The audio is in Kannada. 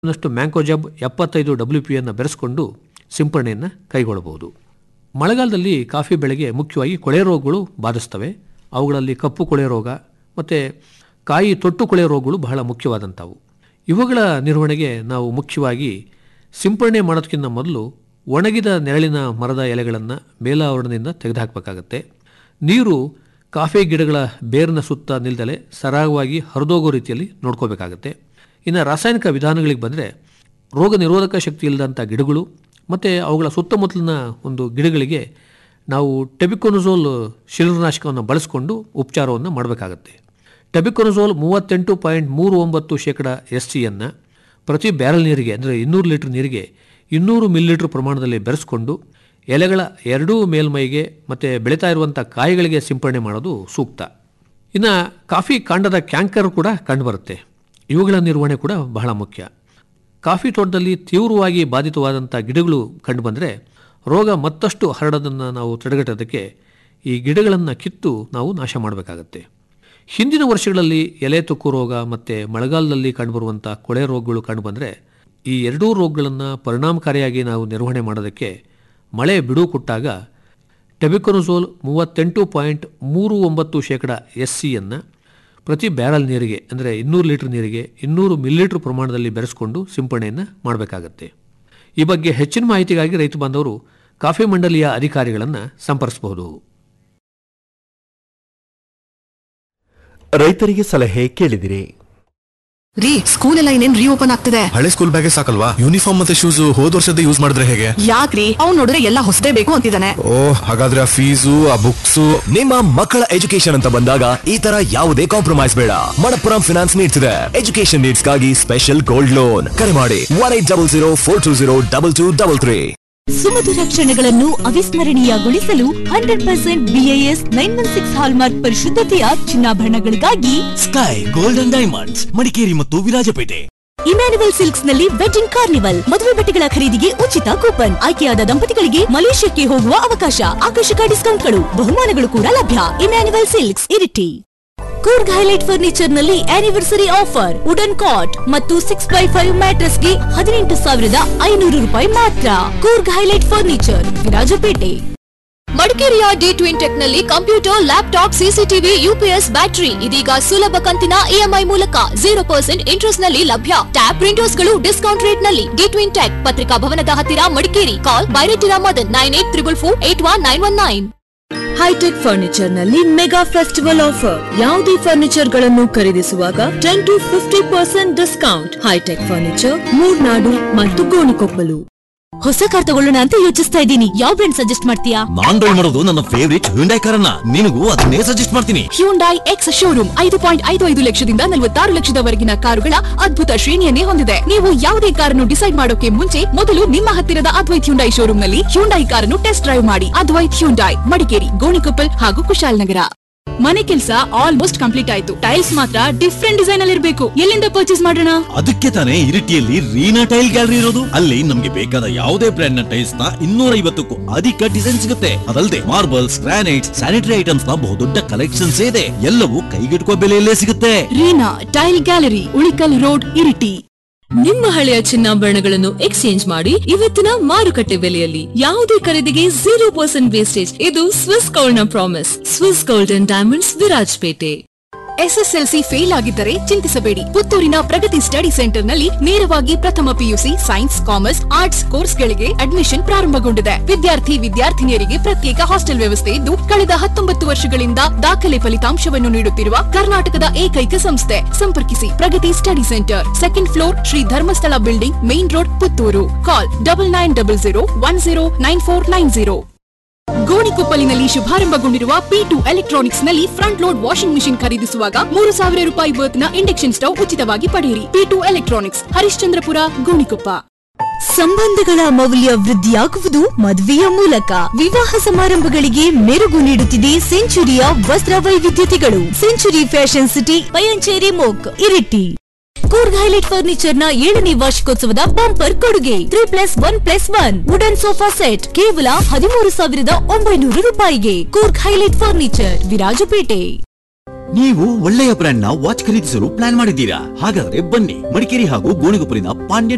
ನಷ್ಟು ಮ್ಯಾಂಕೋಜಬ್ ಎಪ್ಪತ್ತೈದು ಡಬ್ಲ್ಯೂ ಪಿಯನ್ನು ಬೆರೆಸಿಕೊಂಡು ಸಿಂಪರಣೆಯನ್ನು ಕೈಗೊಳ್ಳಬಹುದು ಮಳೆಗಾಲದಲ್ಲಿ ಕಾಫಿ ಬೆಳೆಗೆ ಮುಖ್ಯವಾಗಿ ಕೊಳೆ ರೋಗಗಳು ಬಾಧಿಸ್ತವೆ ಅವುಗಳಲ್ಲಿ ಕಪ್ಪು ಕೊಳೆ ರೋಗ ಮತ್ತು ಕಾಯಿ ತೊಟ್ಟು ಕೊಳೆ ರೋಗಗಳು ಬಹಳ ಮುಖ್ಯವಾದಂಥವು ಇವುಗಳ ನಿರ್ವಹಣೆಗೆ ನಾವು ಮುಖ್ಯವಾಗಿ ಸಿಂಪರಣೆ ಮಾಡೋದಕ್ಕಿಂತ ಮೊದಲು ಒಣಗಿದ ನೆರಳಿನ ಮರದ ಎಲೆಗಳನ್ನು ಮೇಲಾವರಣದಿಂದ ತೆಗೆದುಹಾಕಬೇಕಾಗತ್ತೆ ನೀರು ಕಾಫಿ ಗಿಡಗಳ ಬೇರಿನ ಸುತ್ತ ನಿಲ್ದಲೆ ಸರಾಗವಾಗಿ ಹರಿದೋಗೋ ರೀತಿಯಲ್ಲಿ ನೋಡ್ಕೋಬೇಕಾಗತ್ತೆ ಇನ್ನು ರಾಸಾಯನಿಕ ವಿಧಾನಗಳಿಗೆ ಬಂದರೆ ರೋಗ ನಿರೋಧಕ ಶಕ್ತಿ ಇಲ್ಲದಂಥ ಗಿಡಗಳು ಮತ್ತು ಅವುಗಳ ಸುತ್ತಮುತ್ತಲಿನ ಒಂದು ಗಿಡಗಳಿಗೆ ನಾವು ಟೆಬಿಕೊನಜೋಲ್ ಶಿಲೀರನಾಶಕವನ್ನು ಬಳಸಿಕೊಂಡು ಉಪಚಾರವನ್ನು ಮಾಡಬೇಕಾಗತ್ತೆ ಟೆಬಿಕೊನಜೋಲ್ ಮೂವತ್ತೆಂಟು ಪಾಯಿಂಟ್ ಮೂರು ಒಂಬತ್ತು ಶೇಕಡ ಎಸ್ ಸಿಯನ್ನು ಪ್ರತಿ ಬ್ಯಾರಲ್ ನೀರಿಗೆ ಅಂದರೆ ಇನ್ನೂರು ಲೀಟ್ರ್ ನೀರಿಗೆ ಇನ್ನೂರು ಮಿಲಿಲೀಟ್ರ್ ಪ್ರಮಾಣದಲ್ಲಿ ಬೆರೆಸ್ಕೊಂಡು ಎಲೆಗಳ ಎರಡೂ ಮೇಲ್ಮೈಗೆ ಮತ್ತು ಬೆಳೀತಾ ಇರುವಂಥ ಕಾಯಿಗಳಿಗೆ ಸಿಂಪರಣೆ ಮಾಡೋದು ಸೂಕ್ತ ಇನ್ನು ಕಾಫಿ ಕಾಂಡದ ಕ್ಯಾಂಕರ್ ಕೂಡ ಕಂಡುಬರುತ್ತೆ ಇವುಗಳ ನಿರ್ವಹಣೆ ಕೂಡ ಬಹಳ ಮುಖ್ಯ ಕಾಫಿ ತೋಟದಲ್ಲಿ ತೀವ್ರವಾಗಿ ಬಾಧಿತವಾದಂಥ ಗಿಡಗಳು ಕಂಡುಬಂದರೆ ರೋಗ ಮತ್ತಷ್ಟು ಹರಡೋದನ್ನು ನಾವು ತಡೆಗಟ್ಟೋದಕ್ಕೆ ಈ ಗಿಡಗಳನ್ನು ಕಿತ್ತು ನಾವು ನಾಶ ಮಾಡಬೇಕಾಗತ್ತೆ ಹಿಂದಿನ ವರ್ಷಗಳಲ್ಲಿ ಎಲೆ ತುಕ್ಕು ರೋಗ ಮತ್ತು ಮಳೆಗಾಲದಲ್ಲಿ ಕಂಡುಬರುವಂಥ ಕೊಳೆ ರೋಗಗಳು ಕಂಡುಬಂದರೆ ಈ ಎರಡೂ ರೋಗಗಳನ್ನು ಪರಿಣಾಮಕಾರಿಯಾಗಿ ನಾವು ನಿರ್ವಹಣೆ ಮಾಡೋದಕ್ಕೆ ಮಳೆ ಬಿಡುವು ಕೊಟ್ಟಾಗ ಟೆಬಿಕೊನಜೋಲ್ ಮೂವತ್ತೆಂಟು ಪಾಯಿಂಟ್ ಮೂರು ಒಂಬತ್ತು ಶೇಕಡ ಎಸ್ ಸಿಯನ್ನು ಪ್ರತಿ ಬ್ಯಾರಲ್ ನೀರಿಗೆ ಅಂದರೆ ಇನ್ನೂರು ಲೀಟ್ರ್ ನೀರಿಗೆ ಇನ್ನೂರು ಮಿಲಿಲೀಟ್ರ್ ಪ್ರಮಾಣದಲ್ಲಿ ಬೆರೆಸ್ಕೊಂಡು ಸಿಂಪರಣೆಯನ್ನು ಮಾಡಬೇಕಾಗತ್ತೆ ಈ ಬಗ್ಗೆ ಹೆಚ್ಚಿನ ಮಾಹಿತಿಗಾಗಿ ರೈತ ಬಾಂಧವರು ಕಾಫಿ ಮಂಡಳಿಯ ಅಧಿಕಾರಿಗಳನ್ನು ಸಂಪರ್ಕಿಸಬಹುದು ರೈತರಿಗೆ ಸಲಹೆ ಕೇಳಿದಿರಿ ರೀ ಸ್ಕೂಲ್ ಎಲ್ಲ ಇನ್ನೇನ್ ರೀಓಪನ್ ಆಗ್ತಿದೆ ಹಳೆ ಸ್ಕೂಲ್ ಬ್ಯಾಗೆ ಸಾಕಲ್ವಾ ಯೂನಿಫಾರ್ಮ್ ಮತ್ತೆ ಶೂಸ್ ಹೋದ್ ವರ್ಷದ ಯೂಸ್ ಮಾಡಿದ್ರೆ ಹೇಗೆ ಯಾಕ್ರಿ ಅವ್ನ್ ನೋಡಿದ್ರೆ ಎಲ್ಲ ಹೊಸದೇ ಬೇಕು ಅಂತಿದ್ದಾನೆ ಓ ಹಾಗಾದ್ರೆ ಆ ಫೀಸು ಆ ಬುಕ್ಸು ನಿಮ್ಮ ಮಕ್ಕಳ ಎಜುಕೇಶನ್ ಅಂತ ಬಂದಾಗ ಈ ತರ ಯಾವುದೇ ಕಾಂಪ್ರಮೈಸ್ ಬೇಡ ಮಣಪ್ಪುರಂ ಫಿನಾನ್ಸ್ ನೀಡ್ತಿದೆ ಎಜುಕೇಶನ್ ನೀಡ್ಸ್ಗಾಗಿ ಸ್ಪೆಷಲ್ ಗೋಲ್ಡ್ ಲೋನ್ ಕರೆ ಮಾಡಿ one eight double zero four two zero double two double three ಸುಮಧುರ ಕ್ಷಣಗಳನ್ನು ಅವಿಸ್ಮರಣೀಯಗೊಳಿಸಲು hundred percent BIS nine one six hallmark ಪರಿಶುದ್ಧತೆಯ ಚಿನ್ನಾಭರಣಗಳಿಗಾಗಿ ಸ್ಕೈ ಗೋಲ್ಡನ್ ಡೈಮಂಡ್ಸ್ ಮಡಿಕೇರಿ ಮತ್ತು ವಿರಾಜಪೇಟೆ ಇಮ್ಯಾನುವಲ್ ಸಿಲ್ಕ್ಸ್ ನಲ್ಲಿ ವೆಡ್ಡಿಂಗ್ ಕಾರ್ನಿವಲ್ ಮದುವೆ ಬಟ್ಟೆಗಳ ಖರೀದಿಗೆ ಉಚಿತ ಕೂಪನ್ ಆಯ್ಕೆಯಾದ ದಂಪತಿಗಳಿಗೆ ಮಲೇಷ್ಯಾಕ್ಕೆ ಹೋಗುವ ಅವಕಾಶ ಆಕರ್ಷಕ ಡಿಸ್ಕೌಂಟ್ಗಳು ಬಹುಮಾನಗಳು ಕೂಡ ಲಭ್ಯ Immanuel silks Iritty Coorg highlight furniture ನಲ್ಲಿ ಆನಿವರ್ಸರಿ ಆಫರ್ ವುಡನ್ ಕಾಟ್ ಮತ್ತು ಸಿಕ್ಸ್ ಬೈ ಫೈವ್ ಮ್ಯಾಟ್ರೆಸ್ ಗೆ ಹದಿನೆಂಟು ಸಾವಿರದ ಐನೂರು ರೂಪಾಯಿ ಮಾತ್ರ ಕೂರ್ಗ್ ಹೈಲೈಟ್ ಫರ್ನಿಚರ್ ವಿರಾಜಪೇಟೆ ಮಡಿಕೇರಿಯ ಡಿ ಟ್ವಿನ್ ಟೆಕ್ ನಲ್ಲಿ computer laptop CCTV UPS battery ಇದೀಗ ಸುಲಭ ಕಂತಿನ ಇಎಂಐ ಮೂಲಕ ಜೀರೋ ಪರ್ಸೆಂಟ್ ಇಂಟ್ರೆಸ್ಟ್ ನಲ್ಲಿ ಲಭ್ಯ ಟ್ಯಾಬ್ ಪ್ರಿಂಟರ್ಸ್ ಗಳು ಡಿಸ್ಕೌಂಟ್ ರೇಟ್ ನಲ್ಲಿ ಡಿ ಟ್ವಿನ್ ಟೆಕ್ ಪತ್ರಿಕಾ ಭವನದ ಹತ್ತಿರ Madikeri call Bairetira Madan nine eight triple four eight one nine one nine hitech furniture ನಲ್ಲಿ ಮೆಗಾ ಫೆಸ್ಟಿವಲ್ ಆಫರ್ ಯಾವುದೇ ಫರ್ನಿಚರ್ ಗಳನ್ನು ಖರೀದಿಸುವಾಗ ten to fifty percent discount hitech furniture Murnad ಮತ್ತು ಗೋಣಿಕೊಪ್ಪಲು ಹೊಸ ಕಾರ್ ತಗೊಳ್ಳೋಣ ಅಂತ ಯೋಚಿಸ್ತಾ ಇದ್ದೀನಿ ಯಾವ ಬ್ರ್ಯಾಂಡ್ ಸಜೆಸ್ಟ್ ಮಾಡ್ತೀಯಾ ನಾನ್ ಡ್ರೈವ್ ಮಾಡೋದು ನನ್ನ ಫೇವರಿಟ್ ಹ್ಯುಂಡೈ ಕಾರನ್ನ ನಿನಗೂ ಅದನ್ನೇ ಸಜೆಸ್ಟ್ ಮಾಡ್ತೀನಿ ಹ್ಯೂಂಡೈ ಎಕ್ಸ್ ಶೋರೂಮ್ ಐದು ಪಾಯಿಂಟ್ ಐದು ಐದು ಲಕ್ಷದಿಂದ ನಲವತ್ತಾರು ಲಕ್ಷದವರೆಗಿನ ಕಾರುಗಳ ಅದ್ಭುತ ಶ್ರೇಣಿಯನ್ನೇ ಹೊಂದಿದೆ ನೀವು ಯಾವುದೇ ಕಾರನ್ನು ಡಿಸೈಡ್ ಮಾಡೋಕೆ ಮುಂಚೆ ಮೊದಲು ನಿಮ್ಮ ಹತ್ತಿರದ ಅದ್ವೈತ್ ಹ್ಯುಂಡೈ ಶೋರೂಮ್ ನಲ್ಲಿ ಹ್ಯುಂಡೈ ಕಾರನ್ನು ಟೆಸ್ಟ್ ಡ್ರೈವ್ ಮಾಡಿ ಅದ್ವೈತ್ ಹ್ಯುಂಡೈ ಮಡಿಕೇರಿ ಗೋಣಿಕೊಪ್ಪಲ್ ಹಾಗೂ ಕುಶಾಲನಗರ ಮನೆ ಕೆಲಸ ಆಲ್ಮೋಸ್ಟ್ ಕಂಪ್ಲೀಟ್ ಆಯ್ತು ಟೈಲ್ಸ್ ಮಾತ್ರ ಡಿಫ್ರೆಂಟ್ ಡಿಸೈನ್ ಅಲ್ಲಿ ಇರಬೇಕು ಎಲ್ಲಿಂದ ಪರ್ಚೇಸ್ ಮಾಡೋಣ ಅದಕ್ಕೆ ತಾನೇ ಇರಿಟಿಯಲ್ಲಿ ರೀನಾ ಟೈಲ್ ಗ್ಯಾಲರಿ ಇರೋದು ಅಲ್ಲಿ ನಮ್ಗೆ ಬೇಕಾದ ಯಾವುದೇ ಬ್ರ್ಯಾಂಡ್ ನ ಟೈಲ್ಸ್ ನ ಇನ್ನೂರ ಐವತ್ತಕ್ಕೂ ಅಧಿಕ ಡಿಸೈನ್ ಸಿಗುತ್ತೆ ಅದಲ್ಲದೆ ಮಾರ್ಬಲ್ಸ್ ಗ್ರಾನೈಟ್ಸ್ ಸ್ಯಾನಿಟರಿ ಐಟಮ್ಸ್ ನ ಬಹುದೊಡ್ಡ ಕಲೆಕ್ಷನ್ಸ್ ಇದೆ ಎಲ್ಲವೂ ಕೈಗೆಟುಕುವ ಬೆಲೆಯಲ್ಲೇ ಸಿಗುತ್ತೆ Reena tile gallery Ulikkal road Iritty ನಿಮ್ಮ ಹಳೆಯ ಚಿನ್ನಾಭರಣಗಳನ್ನು ಎಕ್ಸ್ಚೇಂಜ್ ಮಾಡಿ ಇವತ್ತಿನ ಮಾರುಕಟ್ಟೆ ಬೆಲೆಯಲ್ಲಿ ಯಾವುದೇ ಖರೀದಿಗೆ ಜೀರೋ ಪರ್ಸೆಂಟ್ ವೇಸ್ಟೇಜ್ ಇದು ಸ್ವಿಸ್ ಗೋಲ್ಡ್ ನ promise Swiss gold and diamonds Virajpet SSLC fail ಆಗಿದ್ದರೆ ಚಿಂತಿಸಬೇಡಿ ಪುತ್ತೂರಿನ ಪ್ರಗತಿ ಸ್ಟಡಿ ಸೆಂಟರ್ ನಲ್ಲಿ ನೇರವಾಗಿ ಪ್ರಥಮ ಪಿಯುಸಿ ಸೈನ್ಸ್ ಕಾಮರ್ಸ್ ಆರ್ಟ್ಸ್ ಕೋರ್ಸ್ಗಳಿಗೆ ಅಡ್ಮಿಷನ್ ಪ್ರಾರಂಭಗೊಂಡಿದೆ ವಿದ್ಯಾರ್ಥಿ ವಿದ್ಯಾರ್ಥಿನಿಯರಿಗೆ ಪ್ರತ್ಯೇಕ ಹಾಸ್ಟೆಲ್ ವ್ಯವಸ್ಥೆ ಇದ್ದು ಕಳೆದ ಹತ್ತೊಂಬತ್ತು ವರ್ಷಗಳಿಂದ ದಾಖಲೆ ಫಲಿತಾಂಶವನ್ನು ನೀಡುತ್ತಿರುವ ಕರ್ನಾಟಕದ ಏಕೈಕ ಸಂಸ್ಥೆ ಸಂಪರ್ಕಿಸಿ Pragathi study centre second floor Shri Dharmasthala building main road Puttur call double nine double zero one zero nine four nine zero ಗೋಣಿಕೊಪ್ಪಲಿನಲ್ಲಿ ಶುಭಾರಂಭಗೊಂಡಿರುವ ಪಿ ಟು ಎಲೆಕ್ಟ್ರಾನಿಕ್ಸ್ ನಲ್ಲಿ ಫ್ರಂಟ್ ಲೋಡ್ ವಾಷಿಂಗ್ ಮಿಷಿನ್ ಖರೀದಿಸುವಾಗ ಮೂರು ಸಾವಿರ ರೂಪಾಯಿ ವರ್ತ್ನ ಇಂಡಕ್ಷನ್ ಸ್ಟವ್ ಉಚಿತವಾಗಿ ಪಡೆಯಿರಿ P two electronics Harishchandrapura Gonikoppa ಸಂಬಂಧಗಳ ಮೌಲ್ಯ ವೃದ್ಧಿಯಾಗುವುದು ಮದುವೆಯ ಮೂಲಕ ವಿವಾಹ ಸಮಾರಂಭಗಳಿಗೆ ಮೆರುಗು ನೀಡುತ್ತಿದೆ ಸೆಂಚುರಿಯ ವಸ್ತ್ರ ವೈವಿಧ್ಯತೆಗಳು ಸೆಂಚುರಿ ಫ್ಯಾಷನ್ ಸಿಟಿ ಪಯಂಚೇರಿ ಮೋಕ್ ಇರಿಟಿ ಕೂರ್ಗ್ ಹೈಲೈಟ್ ಫರ್ನಿಚರ್ ನ ಏಳನೇ ವಾರ್ಷಿಕೋತ್ಸವದ ಬಂಪರ್ ಕೊಡುಗೆ three plus one plus one wooden sofa set ಕೇವಲ ಹದಿಮೂರು ಸಾವಿರದ ಒಂಬೈನೂರು ರೂಪಾಯಿಗೆ ಕೂರ್ಗ್ ಹೈಲೈಟ್ ಫರ್ನಿಚರ್ ವಿರಾಜಪೇಟೆ ನೀವು ಒಳ್ಳೆಯ ಬ್ರ್ಯಾಂಡ್ ನ ವಾಚ್ ಖರೀದಿಸಲು ಪ್ಲಾನ್ ಮಾಡಿದ್ದೀರಾ ಹಾಗಾದ್ರೆ ಬನ್ನಿ ಮಡಿಕೇರಿ ಹಾಗೂ ಗೋಣಿಗೊಪ್ಪಲಿನ ಪಾಂಡ್ಯ